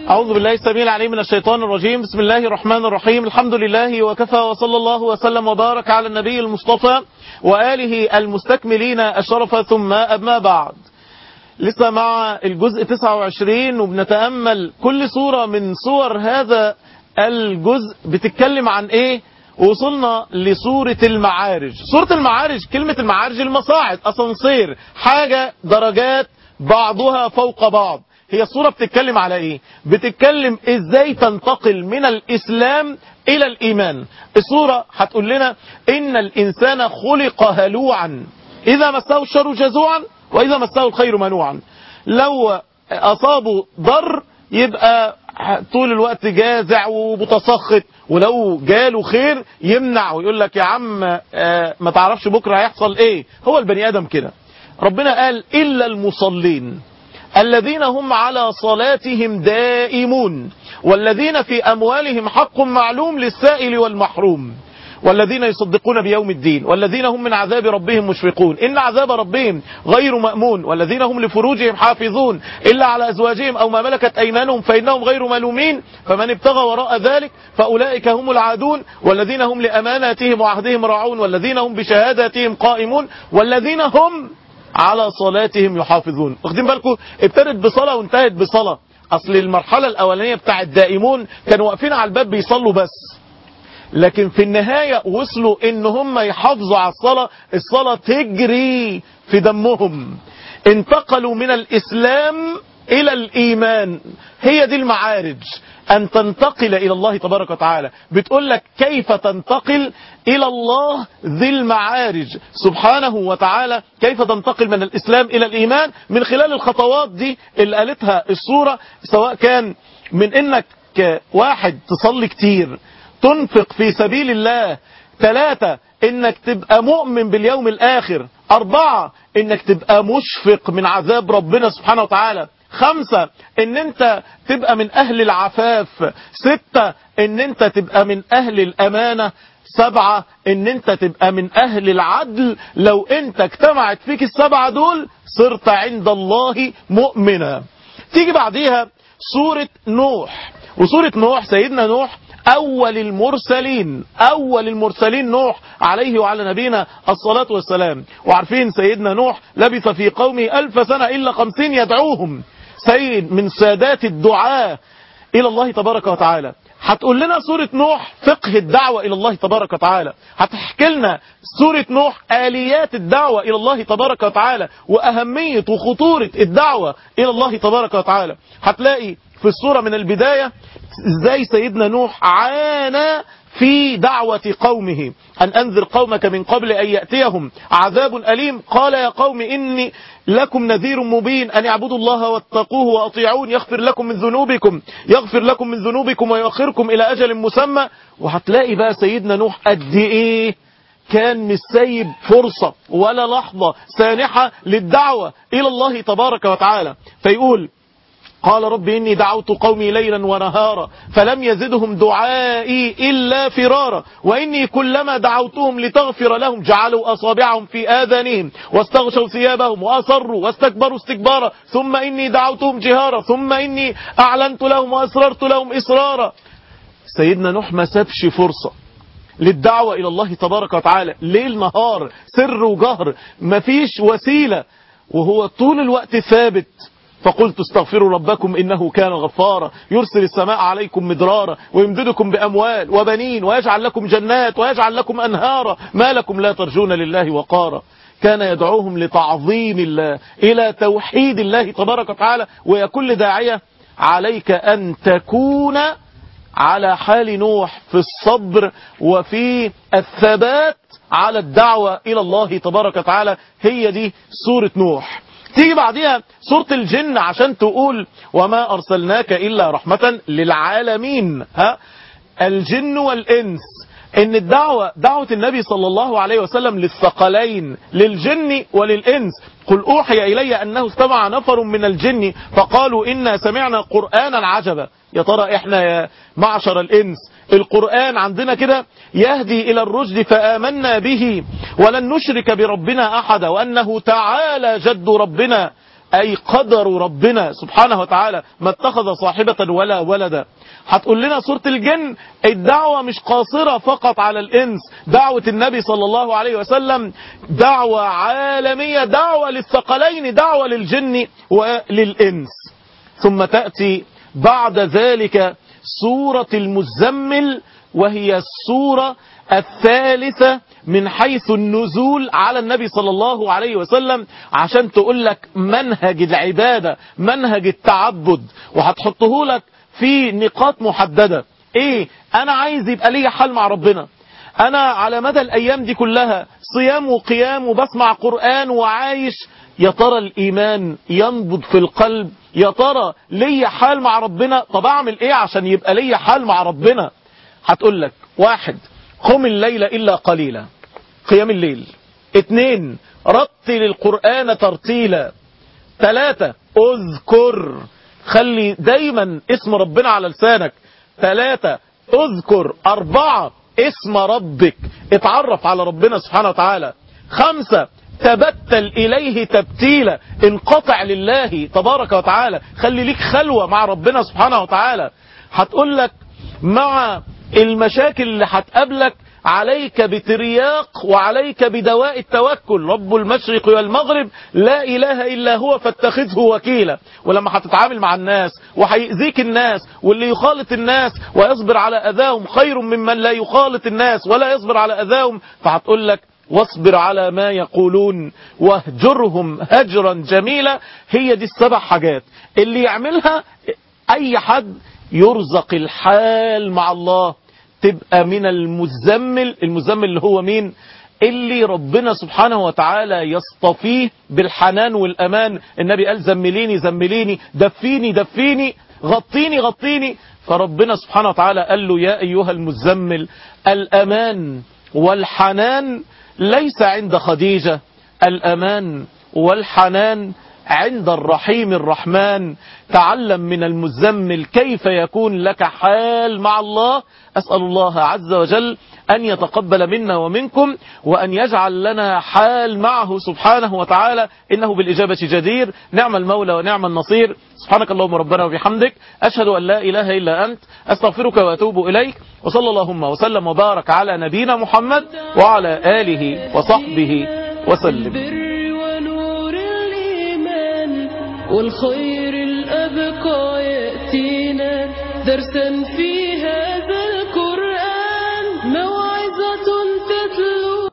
أعوذ بالله السميع العليم من الشيطان الرجيم بسم الله الرحمن الرحيم الحمد لله وكفى وصلى الله وسلم وبارك على النبي المصطفى وآله المستكملين الشرف ثم أما بعد لسه مع الجزء 29 وبنتأمل كل صورة من صور هذا الجزء بتتكلم عن ايه وصلنا لصورة المعارج صورة المعارج كلمة المعارج المصاعد أسانسير حاجة درجات بعضها فوق بعض هي الصورة بتتكلم على ايه بتتكلم ازاي تنتقل من الاسلام الى الايمان الصورة هتقول لنا ان الانسان خلق هلوعا اذا مسه الشر جزوعا واذا مسه الخير منوعا لو اصابه ضر يبقى طول الوقت جازع ومتسخط ولو جاله خير يمنع ويقول لك يا عم ما تعرفش بكرة هيحصل ايه هو البني ادم كده ربنا قال الا المصلين الذين هم على صلاتهم دائمون والذين في أموالهم حق معلوم للسائل والمحروم والذين يصدقون بيوم الدين والذين هم من عذاب ربهم مشفقون إن عذاب ربهم غير مأمون والذين هم لفروجهم حافظون إلا على أزواجهم أو ما ملكت أيمانهم فإنهم غير ملومين فمن ابتغى وراء ذلك فأولئك هم العادون والذين هم لأماناتهم وعهدهم راعون والذين هم بشهاداتهم قائمون والذين هم على صلاتهم يحافظون واخدين بالكم ابتدت بصلاة وانتهت بصلاة اصل المرحلة الاولانية بتاع الدائمون كانوا واقفين على الباب بيصلوا بس لكن في النهاية وصلوا ان هم يحافظوا على الصلاة الصلاة تجري في دمهم انتقلوا من الاسلام الى الايمان هي دي المعارج أن تنتقل إلى الله تبارك وتعالى بتقول لك كيف تنتقل إلى الله ذي المعارج سبحانه وتعالى كيف تنتقل من الإسلام إلى الإيمان من خلال الخطوات دي اللي قالتها الصورة سواء كان من إنك واحد تصلي كتير تنفق في سبيل الله ثلاثة إنك تبقى مؤمن باليوم الآخر أربعة إنك تبقى مشفق من عذاب ربنا سبحانه وتعالى خمسة ان انت تبقى من اهل العفاف ستة ان انت تبقى من اهل الامانة سبعة ان انت تبقى من اهل العدل لو انت اجتمعت فيك السبعة دول صرت عند الله مؤمنا تيجي بعديها سورة نوح وسورة نوح سيدنا نوح أول المرسلين أول المرسلين نوح عليه وعلى نبينا الصلاة والسلام وعارفين سيدنا نوح لبث في قومه ألف سنة إلا خمسين يدعوهم سيد من سادات الدعاء إلى الله تبارك وتعالى هتقول لنا سورة نوح فقه الدعوة إلى الله تبارك وتعالى هتحكي لنا سورة نوح آليات الدعوة إلى الله تبارك وتعالى وأهمية وخطورة الدعوة إلى الله تبارك وتعالى هتلاقي في السورة من البداية ازاي سيدنا نوح عانى في دعوة قومه أن أنذر قومك من قبل أن يأتيهم عذاب أليم قال يا قوم إني لكم نذير مبين أن اعبدوا الله واتقوه وأطيعون يغفر لكم من ذنوبكم يغفر لكم من ذنوبكم ويؤخركم إلى أجل مسمى وهتلاقي بقى سيدنا نوح قد إيه كان مش سايب فرصة ولا لحظة سانحة للدعوة إلى الله تبارك وتعالى فيقول قال رب إني دعوت قومي ليلا ونهارا فلم يزدهم دعائي إلا فرارا وإني كلما دعوتهم لتغفر لهم جعلوا أصابعهم في آذانهم واستغشوا ثيابهم وأصروا واستكبروا استكبارا ثم إني دعوتهم جهارا ثم إني أعلنت لهم وأسررت لهم إسرارا سيدنا نوح ما سابش فرصة للدعوة إلى الله تبارك وتعالى ليل نهار سر وجهر مفيش وسيلة وهو طول الوقت ثابت فقلت استغفروا ربكم إنه كان غفارا يرسل السماء عليكم مدرارا ويمددكم بأموال وبنين ويجعل لكم جنات ويجعل لكم أنهارا ما لكم لا ترجون لله وقارا كان يدعوهم لتعظيم الله إلى توحيد الله تبارك وتعالى ويا كل داعية عليك أن تكون على حال نوح في الصبر وفي الثبات على الدعوة إلى الله تبارك وتعالى هي دي سورة نوح تيجي بعديها سورة الجن عشان تقول وما أرسلناك إلا رحمة للعالمين ها الجن والإنس ان الدعوة دعوة النبي صلى الله عليه وسلم للثقلين للجن وللإنس قل أوحي إلي أنه استمع نفر من الجن فقالوا إنا سمعنا قرآنا عجبا يا ترى إحنا يا معشر الإنس القرآن عندنا كده يهدي إلى الرشد فآمنا به ولن نشرك بربنا أحدا وأنه تعالى جد ربنا أي قدر ربنا سبحانه وتعالى ما اتخذ صاحبة ولا ولدا هتقول لنا سورة الجن الدعوة مش قاصرة فقط على الإنس دعوة النبي صلى الله عليه وسلم دعوة عالمية دعوة للثقلين دعوة للجن وللإنس ثم تأتي بعد ذلك سورة المزمل وهي السورة الثالثة من حيث النزول على النبي صلى الله عليه وسلم عشان تقول لك منهج العبادة منهج التعبد وهتحطه لك في نقاط محددة ايه انا عايز يبقى لي حال مع ربنا انا على مدى الايام دي كلها صيام وقيام وبسمع قرآن وعايش يا ترى الايمان ينبض في القلب يا ترى لي حال مع ربنا طب اعمل ايه عشان يبقى لي حال مع ربنا هتقول لك واحد قم الليل الا قليلا قيام الليل اتنين رتل القرآن ترتيلا ثلاثة اذكر خلي دايما اسم ربنا على لسانك ثلاثة اذكر أربعة اسم ربك اتعرف على ربنا سبحانه وتعالى خمسة تبتل إليه تبتيلا انقطع لله تبارك وتعالى خلي ليك خلوة مع ربنا سبحانه وتعالى هتقول لك مع المشاكل اللي هتقابلك عليك بترياق وعليك بدواء التوكل رب المشرق والمغرب لا إله إلا هو فاتخذه وكيلا ولما هتتعامل مع الناس وهيأذيك الناس واللي يخالط الناس ويصبر على أذاهم خير ممن لا يخالط الناس ولا يصبر على أذاهم فهتقول لك واصبر على ما يقولون واهجرهم هجرا جميلا هي دي السبع حاجات اللي يعملها أي حد يرزق الحال مع الله تبقى من المزمل المزمل اللي هو مين اللي ربنا سبحانه وتعالى يصطفيه بالحنان والأمان النبي قال زمليني زمليني دفيني دفيني غطيني غطيني فربنا سبحانه وتعالى قال له يا أيها المزمل الأمان والحنان ليس عند خديجة الأمان والحنان عند الرحيم الرحمن تعلم من المزمل كيف يكون لك حال مع الله أسأل الله عز وجل أن يتقبل منا ومنكم وأن يجعل لنا حال معه سبحانه وتعالى إنه بالإجابة جدير نعم المولى ونعم النصير سبحانك اللهم ربنا وبحمدك أشهد أن لا إله إلا أنت أستغفرك وأتوب إليك وصلى اللهم وسلم وبارك على نبينا محمد وعلى آله وصحبه وسلم ونور الإيمان والخير الأبقى يأتينا درسا في